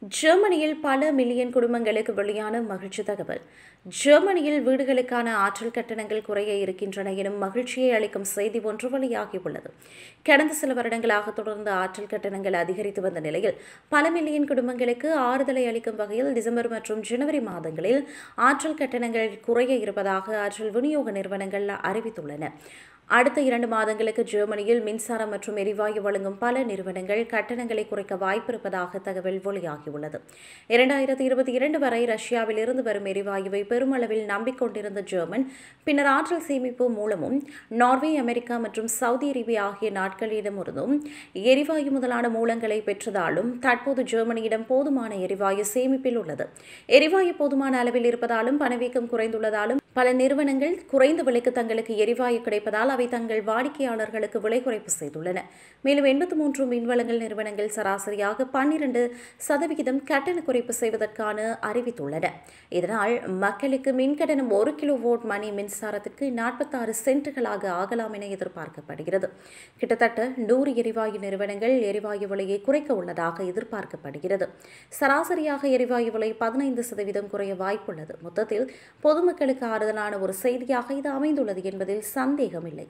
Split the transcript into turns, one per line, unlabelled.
ஜெர்மனியில் பல மில்லியன் குடும்பங்களுக்கு வெளியான மகிழ்ச்சி தகவல் ஜெர்மனியில் வீடுகளுக்கான ஆற்றல் கட்டணங்கள் குறைய இருக்கின்றன எனும் மகிழ்ச்சியை அளிக்கும் செய்தி ஒன்று வெளியாகியுள்ளது கடந்த சில வருடங்களாக தொடர்ந்து ஆற்றல் கட்டணங்கள் அதிகரித்து வந்த நிலையில் பல மில்லியன் குடும்பங்களுக்கு ஆறுதலை அளிக்கும் வகையில் டிசம்பர் மற்றும் ஜனவரி மாதங்களில் ஆற்றல் கட்டணங்கள் குறைய இருப்பதாக ஆற்றல் விநியோக நிறுவனங்கள் அறிவித்துள்ளன அடுத்த இரண்டு மாதங்களுக்கு ஜெர்மனியில் மின்சாரம் மற்றும் எரிவாயு வழங்கும் பல நிறுவனங்கள் கட்டணங்களை குறைக்க வாய்ப்பிருப்பதாக தகவல் வெளியாகியுள்ளது இரண்டாயிரத்தி இருபத்தி இரண்டு வரை ரஷ்யாவில் இருந்து வரும் எரிவாயுவை பெருமளவில் நம்பிக்கொண்டிருந்த ஜெர்மன் பின்னர் ஆற்றல் சேமிப்பு மூலமும் நார்வே அமெரிக்கா மற்றும் சவுதி அரேபியா ஆகிய நாட்களிடமிருந்தும் எரிவாயு முதலான மூலங்களை பெற்றதாலும் தற்போது ஜெர்மனியிடம் போதுமான எரிவாயு சேமிப்பில் உள்ளது எரிவாயு போதுமான அளவில் இருப்பதாலும் பணவீக்கம் குறைந்துள்ளதாலும் பல நிறுவனங்கள் குறைந்த விலைக்கு தங்களுக்கு எரிவாயு கிடைப்பதால் அவை தங்கள் வாடிக்கையாளர்களுக்கு விலை குறைப்பு செய்துள்ளன மேலும் எண்பத்தி மூன்று மின்வளங்கள் நிறுவனங்கள் சராசரியாக பன்னிரண்டு சதவிகிதம் கட்டண குறைப்பு செய்வதற்கான அறிவித்துள்ளன இதனால் மக்களுக்கு மின்கட்டணம் ஒரு கிலோ வோட் மணி மின்சாரத்திற்கு நாற்பத்தாறு சென்ட்டுகளாக ஆகலாம் என எதிர்பார்க்கப்படுகிறது கிட்டத்தட்ட நூறு எரிவாயு நிறுவனங்கள் எரிவாயு விலையை குறைக்க உள்ளதாக எதிர்பார்க்கப்படுகிறது சராசரியாக எரிவாயு விலை பதினைந்து சதவீதம் குறைய வாய்ப்புள்ளது மொத்தத்தில் பொதுமக்களுக்கு ஆறுதலான ஒரு செய்தியாக இது அமைந்துள்ளது என்பதில் சந்தேகமில்லை